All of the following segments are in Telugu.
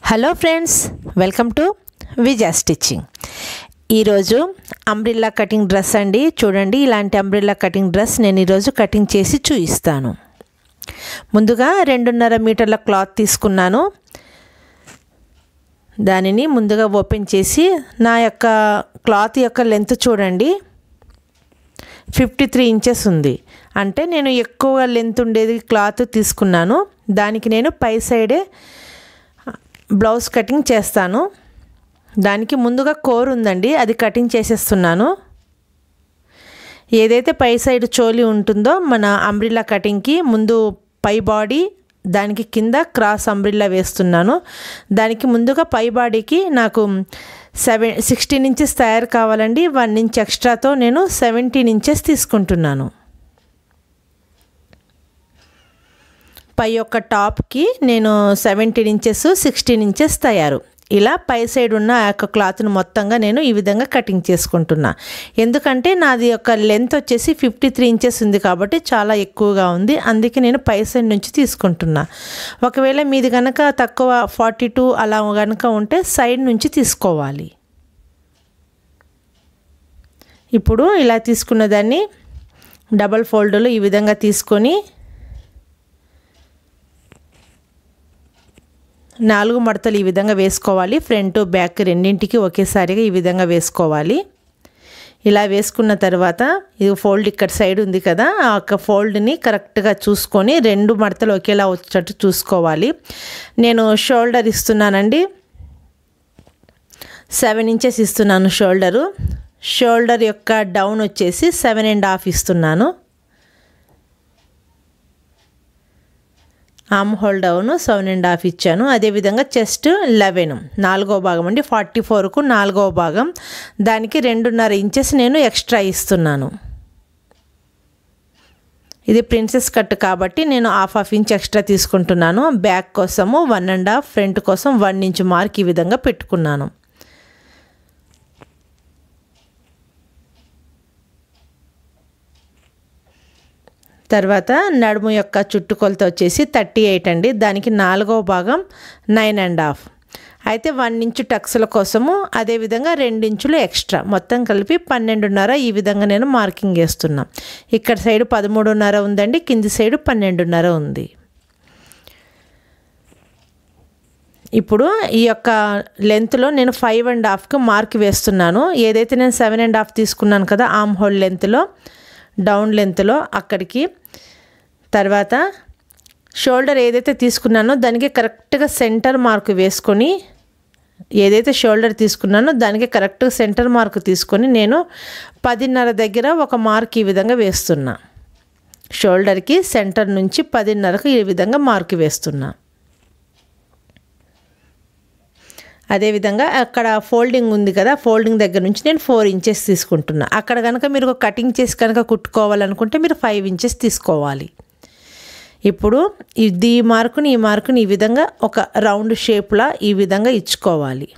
hello friends welcome to Vijaya stitching ఈరోజు అంబ్రిల్లా కటింగ్ డ్రెస్ అండి చూడండి ఇలాంటి అంబ్రిల్లా కటింగ్ డ్రెస్ నేను ఈరోజు కటింగ్ చేసి చూపిస్తాను ముందుగా రెండున్నర మీటర్ల క్లాత్ తీసుకున్నాను దానిని ముందుగా ఓపెన్ చేసి నా యొక్క క్లాత్ యొక్క లెంత్ చూడండి ఫిఫ్టీ త్రీ ఇంచెస్ ఉంది అంటే నేను ఎక్కువ లెంత్ ఉండేది క్లాత్ తీసుకున్నాను దానికి నేను పై సైడే బ్లౌజ్ కటింగ్ చేస్తాను దానికి ముందుగా కోర్ ఉందండి అది కటింగ్ చేసేస్తున్నాను ఏదైతే పై సైడ్ చోలి ఉంటుందో మన అంబ్రిల్లా కటింగ్కి ముందు పై బాడీ దానికి కింద క్రాస్ అంబ్రిల్లా వేస్తున్నాను దానికి ముందుగా పై బాడీకి నాకు సెవెన్ సిక్స్టీన్ ఇంచెస్ తయారు కావాలండి వన్ ఇంచ్ ఎక్స్ట్రాతో నేను సెవెంటీన్ ఇంచెస్ తీసుకుంటున్నాను పై యొక్క టాప్కి నేను సెవెంటీన్ ఇంచెస్ సిక్స్టీన్ ఇంచెస్ తయారు ఇలా పై సైడ్ ఉన్న ఆ యొక్క క్లాత్ను మొత్తంగా నేను ఈ విధంగా కటింగ్ చేసుకుంటున్నా ఎందుకంటే నాది యొక్క లెంత్ వచ్చేసి ఫిఫ్టీ త్రీ ఇంచెస్ ఉంది కాబట్టి చాలా ఎక్కువగా ఉంది అందుకే నేను పై సైడ్ నుంచి తీసుకుంటున్నా ఒకవేళ మీది కనుక తక్కువ ఫార్టీ టూ అలా కనుక ఉంటే సైడ్ నుంచి తీసుకోవాలి ఇప్పుడు ఇలా తీసుకున్న దాన్ని డబల్ ఫోల్డ్లో ఈ విధంగా తీసుకొని నాలుగు మడతలు ఈ విధంగా వేసుకోవాలి ఫ్రంట్ బ్యాక్ రెండింటికి ఒకేసారిగా ఈ విధంగా వేసుకోవాలి ఇలా వేసుకున్న తర్వాత ఇది ఫోల్డ్ ఇక్కడ సైడ్ ఉంది కదా ఆ యొక్క ఫోల్డ్ని కరెక్ట్గా చూసుకొని రెండు మడతలు ఒకేలా వచ్చేటట్టు చూసుకోవాలి నేను షోల్డర్ ఇస్తున్నానండి సెవెన్ ఇంచెస్ ఇస్తున్నాను షోల్డరు షోల్డర్ యొక్క డౌన్ వచ్చేసి సెవెన్ అండ్ హాఫ్ ఇస్తున్నాను armhole down seven and half ఇచ్చాను అదేవిధంగా చెస్ట్ లెవెన్ నాలుగో భాగం అండి ఫార్టీ ఫోర్కు నాలుగో భాగం దానికి రెండున్నర ఇంచెస్ నేను ఎక్స్ట్రా ఇస్తున్నాను ఇది ప్రిన్సెస్ కట్ కాబట్టి నేను హాఫ్ హాఫ్ ఇంచ్ ఎక్స్ట్రా తీసుకుంటున్నాను బ్యాక్ కోసము వన్ అండ్ హాఫ్ ఫ్రంట్ కోసం వన్ ఇంచ్ మార్క్ ఈ విధంగా పెట్టుకున్నాను తర్వాత నడుము యొక్క చుట్టుకొలత వచ్చేసి థర్టీ ఎయిట్ అండి దానికి నాలుగవ భాగం నైన్ అండ్ హాఫ్ అయితే వన్ ఇంచు టక్స్ల కోసము అదేవిధంగా రెండించులు ఎక్స్ట్రా మొత్తం కలిపి పన్నెండున్నర ఈ విధంగా నేను మార్కింగ్ వేస్తున్నా ఇక్కడ సైడ్ పదమూడున్నర ఉందండి కింది సైడ్ పన్నెండున్నర ఉంది ఇప్పుడు ఈ యొక్క లెంత్లో నేను ఫైవ్ అండ్ హాఫ్కి మార్క్ వేస్తున్నాను ఏదైతే నేను సెవెన్ అండ్ హాఫ్ తీసుకున్నాను కదా ఆమ్ హోల్ లెంత్లో డౌన్ లెంత్లో అక్కడికి తర్వాత షోల్డర్ ఏదైతే తీసుకున్నానో దానికి కరెక్ట్గా సెంటర్ మార్క్ వేసుకొని ఏదైతే షోల్డర్ తీసుకున్నానో దానికి కరెక్ట్గా సెంటర్ మార్క్ తీసుకొని నేను పదిన్నర దగ్గర ఒక మార్క్ ఈ విధంగా వేస్తున్నా షోల్డర్కి సెంటర్ నుంచి పదిన్నరకు ఈ విధంగా మార్క్ వేస్తున్నా అదేవిధంగా అక్కడ ఫోల్డింగ్ ఉంది కదా ఫోల్డింగ్ దగ్గర నుంచి నేను ఫోర్ ఇంచెస్ తీసుకుంటున్నా అక్కడ కనుక మీరు కటింగ్ చేసి కనుక కుట్టుకోవాలనుకుంటే మీరు ఫైవ్ ఇంచెస్ తీసుకోవాలి ఇప్పుడు ఇది ఈ మార్కుని ఈ మార్కుని ఈ విధంగా ఒక రౌండ్ షేప్లా ఈ విధంగా ఇచ్చుకోవాలి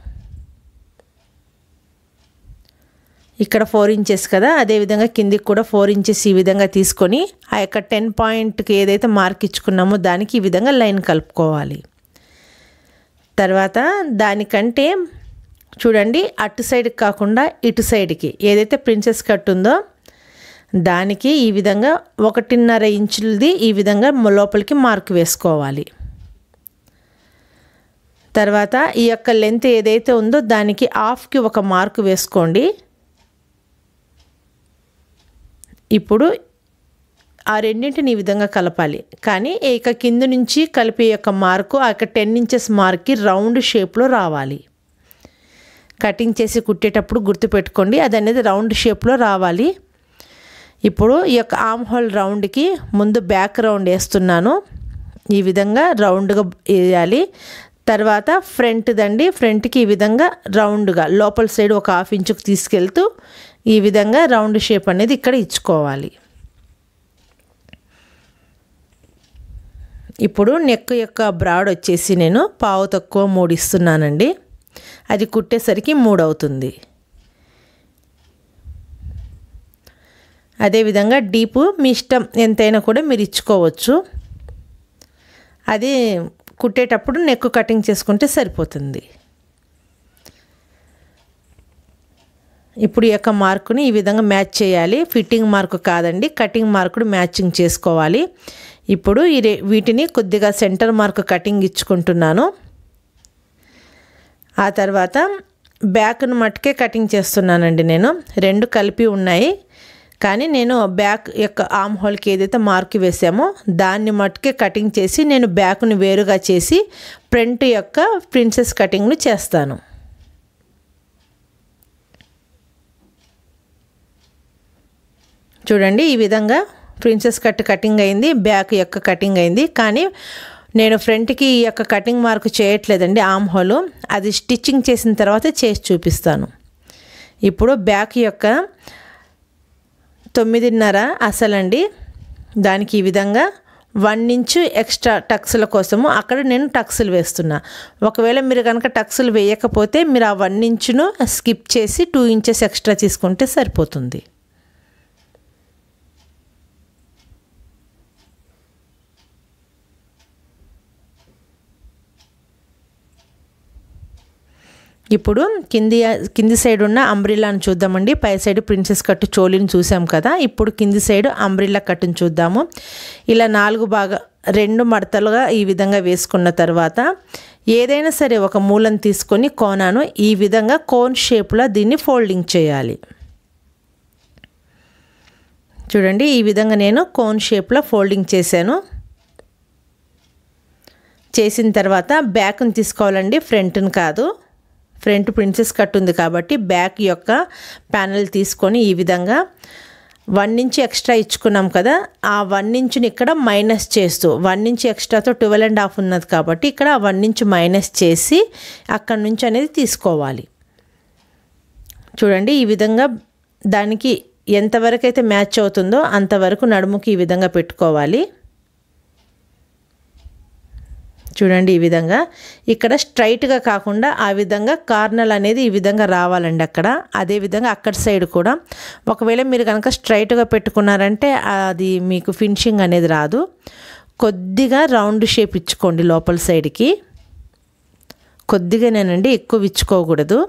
ఇక్కడ ఫోర్ ఇంచెస్ కదా అదేవిధంగా కిందికి కూడా ఫోర్ ఇంచెస్ ఈ విధంగా తీసుకొని ఆ యొక్క టెన్ పాయింట్కి ఏదైతే మార్క్ ఇచ్చుకున్నామో దానికి ఈ విధంగా లైన్ కలుపుకోవాలి తర్వాత దానికంటే చూడండి అటు సైడ్కి కాకుండా ఇటు సైడ్కి ఏదైతే ప్రిన్సెస్ కట్ ఉందో దానికి ఈ విధంగా ఒకటిన్నర ఇంచులది ఈ విధంగా లోపలికి మార్క్ వేసుకోవాలి తర్వాత ఈ యొక్క లెంత్ ఏదైతే ఉందో దానికి హాఫ్కి ఒక మార్క్ వేసుకోండి ఇప్పుడు ఆ రెండింటిని ఈ విధంగా కలపాలి కానీ ఇక కింద నుంచి కలిపే యొక్క మార్కు ఆ యొక్క టెన్ ఇంచెస్ మార్క్కి రౌండ్ షేప్లో రావాలి కటింగ్ చేసి కుట్టేటప్పుడు గుర్తుపెట్టుకోండి అది అనేది రౌండ్ షేప్లో రావాలి ఇప్పుడు ఈ యొక్క ఆమ్ హోల్ రౌండ్కి ముందు బ్యాక్ రౌండ్ వేస్తున్నాను ఈ విధంగా రౌండ్గా వేయాలి తర్వాత ఫ్రంట్ దండి ఫ్రంట్కి ఈ విధంగా రౌండ్గా లోపల సైడ్ ఒక హాఫ్ ఇంచుకు తీసుకెళ్తూ ఈ విధంగా రౌండ్ షేప్ అనేది ఇక్కడ ఇచ్చుకోవాలి ఇప్పుడు నెక్ యొక్క బ్రాడ్ వచ్చేసి నేను పావు తక్కువ మూడు ఇస్తున్నానండి అది కుట్టేసరికి మూడు అవుతుంది అదేవిధంగా డీపు మీ ఇష్టం ఎంతైనా కూడా మీరు ఇచ్చుకోవచ్చు అది కుట్టేటప్పుడు నెక్ కటింగ్ చేసుకుంటే సరిపోతుంది ఇప్పుడు ఈ యొక్క మార్కుని ఈ విధంగా మ్యాచ్ చేయాలి ఫిట్టింగ్ మార్కు కాదండి కటింగ్ మార్కుడు మ్యాచింగ్ చేసుకోవాలి ఇప్పుడు ఈ రే వీటిని కొద్దిగా సెంటర్ మార్క్ కటింగ్ ఇచ్చుకుంటున్నాను ఆ తర్వాత బ్యాక్ను మట్టుకే కటింగ్ చేస్తున్నానండి నేను రెండు కలిపి ఉన్నాయి కానీ నేను బ్యాక్ యొక్క ఆమ్ హోల్కి ఏదైతే మార్క్ వేసామో దాన్ని మట్టుకే కటింగ్ చేసి నేను బ్యాక్ను వేరుగా చేసి ఫ్రంట్ యొక్క ప్రిన్సెస్ కటింగ్ను చేస్తాను చూడండి ఈ విధంగా ప్రిన్సెస్ కట్ కటింగ్ అయింది బ్యాక్ యొక్క కటింగ్ అయింది కానీ నేను ఫ్రంట్కి ఈ యొక్క కటింగ్ మార్క్ చేయట్లేదండి ఆమ్ హోల్ అది స్టిచ్చింగ్ చేసిన తర్వాత చేసి చూపిస్తాను ఇప్పుడు బ్యాక్ యొక్క తొమ్మిదిన్నర అసలండి దానికి ఈ విధంగా వన్ ఇంచు ఎక్స్ట్రా టక్స్ల కోసము అక్కడ నేను టక్స్లు వేస్తున్నా ఒకవేళ మీరు కనుక టక్స్లు వేయకపోతే మీరు ఆ వన్ ఇంచును స్కిప్ చేసి టూ ఇంచెస్ ఎక్స్ట్రా తీసుకుంటే సరిపోతుంది ఇప్పుడు కింది కింది సైడ్ ఉన్న అంబ్రిల్లాను చూద్దామండి పై సైడ్ ప్రిన్సెస్ కట్టు చోలీని చూసాం కదా ఇప్పుడు కింది సైడ్ అంబ్రిల్లా కట్టును చూద్దాము ఇలా నాలుగు బాగా రెండు మడతలుగా ఈ విధంగా వేసుకున్న తర్వాత ఏదైనా సరే ఒక మూలను తీసుకొని కోనాను ఈ విధంగా కోన్ షేప్లో దీన్ని ఫోల్డింగ్ చేయాలి చూడండి ఈ విధంగా నేను కోన్ షేప్లో ఫోల్డింగ్ చేశాను చేసిన తర్వాత బ్యాక్ని తీసుకోవాలండి ఫ్రంట్ని కాదు ఫ్రంట్ ప్రిన్సెస్ కట్ ఉంది కాబట్టి బ్యాక్ యొక్క ప్యానల్ తీసుకొని ఈ విధంగా వన్ ఇంచ్ ఎక్స్ట్రా ఇచ్చుకున్నాం కదా ఆ వన్ ఇంచుని ఇక్కడ మైనస్ చేస్తూ వన్ ఇంచ్ ఎక్స్ట్రాతో ట్వెల్వ్ అండ్ హాఫ్ ఉన్నది కాబట్టి ఇక్కడ వన్ ఇంచ్ మైనస్ చేసి అక్కడ నుంచి అనేది తీసుకోవాలి చూడండి ఈ విధంగా దానికి ఎంతవరకు అయితే మ్యాచ్ అవుతుందో అంతవరకు నడుముకి ఈ విధంగా పెట్టుకోవాలి చూడండి ఈ విధంగా ఇక్కడ స్ట్రైట్గా కాకుండా ఆ విధంగా కార్నల్ అనేది ఈ విధంగా రావాలండి అక్కడ అదేవిధంగా అక్కడ సైడ్ కూడా ఒకవేళ మీరు కనుక స్ట్రైట్గా పెట్టుకున్నారంటే అది మీకు ఫినిషింగ్ అనేది రాదు కొద్దిగా రౌండ్ షేప్ ఇచ్చుకోండి లోపల సైడ్కి కొద్దిగానేనండి ఎక్కువ ఇచ్చుకోకూడదు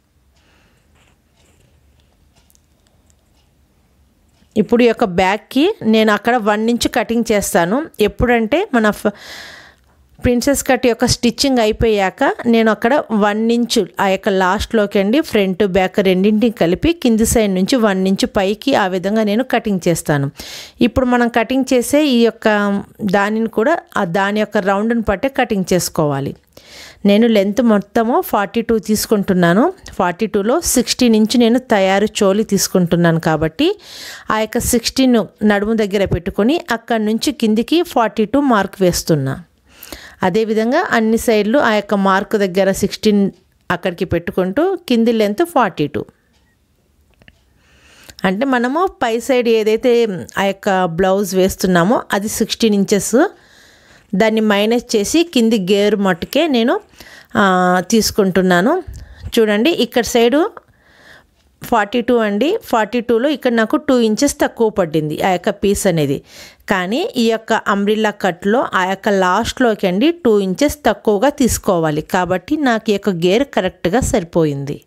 ఇప్పుడు ఈ యొక్క బ్యాగ్కి నేను అక్కడ వన్ ఇంచ్ కటింగ్ చేస్తాను ఎప్పుడంటే మన ప్రిన్సెస్ కట్ యొక్క స్టిచ్చింగ్ అయిపోయాక నేను అక్కడ వన్ ఇంచు ఆ యొక్క లాస్ట్లోకి అండి ఫ్రంట్ బ్యాక్ రెండింటిని కలిపి కింది సైడ్ నుంచి వన్ ఇంచు పైకి ఆ విధంగా నేను కటింగ్ చేస్తాను ఇప్పుడు మనం కటింగ్ చేసే ఈ యొక్క దానిని కూడా ఆ దాని యొక్క రౌండ్ని పట్టే కటింగ్ చేసుకోవాలి నేను లెంత్ మొత్తము ఫార్టీ టూ తీసుకుంటున్నాను ఫార్టీ టూలో సిక్స్టీన్ ఇంచ్ నేను తయారు చోలి తీసుకుంటున్నాను కాబట్టి ఆ యొక్క సిక్స్టీన్ నడుము దగ్గర పెట్టుకొని అక్కడి నుంచి కిందికి ఫార్టీ టూ మార్క్ వేస్తున్నా అదేవిధంగా అన్ని సైడ్లు ఆ యొక్క మార్క్ దగ్గర సిక్స్టీన్ అక్కడికి పెట్టుకుంటూ కింది లెంత్ ఫార్టీ టూ అంటే మనము పై సైడ్ ఏదైతే ఆ యొక్క బ్లౌజ్ వేస్తున్నామో అది సిక్స్టీన్ ఇంచెస్ దాన్ని మైనస్ చేసి కింది గేర్ మట్టుకే నేను తీసుకుంటున్నాను చూడండి ఇక్కడ సైడు ఫార్టీ టూ అండి ఫార్టీ టూలో ఇక్కడ నాకు టూ ఇంచెస్ తక్కువ పడింది ఆ యొక్క పీస్ అనేది కానీ ఈ యొక్క అంబ్రిల్లా కట్లో ఆ యొక్క లాస్ట్లోకి అండి టూ ఇంచెస్ తక్కువగా తీసుకోవాలి కాబట్టి నాకు ఈ యొక్క గేర్ కరెక్ట్గా సరిపోయింది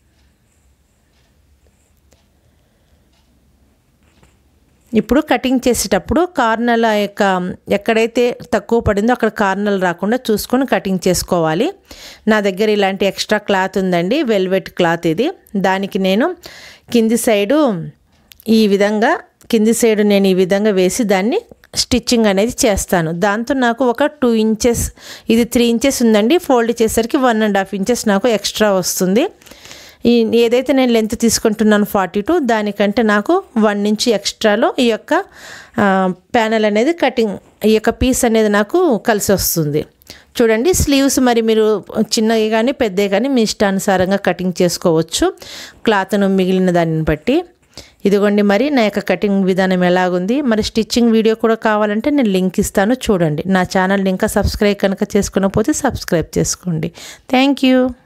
ఇప్పుడు కటింగ్ చేసేటప్పుడు కార్నల్ యొక్క ఎక్కడైతే తక్కువ పడిందో అక్కడ కార్నల్ రాకుండా చూసుకొని కటింగ్ చేసుకోవాలి నా దగ్గర ఇలాంటి ఎక్స్ట్రా క్లాత్ ఉందండి వెల్వెట్ క్లాత్ ఇది దానికి నేను కింది సైడు ఈ విధంగా కింది సైడు నేను ఈ విధంగా వేసి దాన్ని స్టిచ్చింగ్ అనేది చేస్తాను దాంతో నాకు ఒక టూ ఇంచెస్ ఇది త్రీ ఇంచెస్ ఉందండి ఫోల్డ్ చేసరికి వన్ అండ్ హాఫ్ ఇంచెస్ నాకు ఎక్స్ట్రా వస్తుంది ఈ ఏదైతే నేను లెంత్ తీసుకుంటున్నాను ఫార్టీ టూ దానికంటే నాకు వన్ ఇంచ్ ఎక్స్ట్రాలో ఈ యొక్క ప్యానల్ అనేది కటింగ్ ఈ యొక్క పీస్ అనేది నాకు కలిసి వస్తుంది చూడండి స్లీవ్స్ మరి మీరు చిన్నవి కానీ పెద్దవి కానీ మీ ఇష్టానుసారంగా కటింగ్ చేసుకోవచ్చు క్లాత్ను మిగిలిన దానిని బట్టి ఇదిగోండి మరి నా యొక్క కటింగ్ విధానం ఎలాగుంది మరి స్టిచ్చింగ్ వీడియో కూడా కావాలంటే నేను లింక్ ఇస్తాను చూడండి నా ఛానల్ ఇంకా సబ్స్క్రైబ్ కనుక చేసుకున్నపోతే సబ్స్క్రైబ్ చేసుకోండి థ్యాంక్ యూ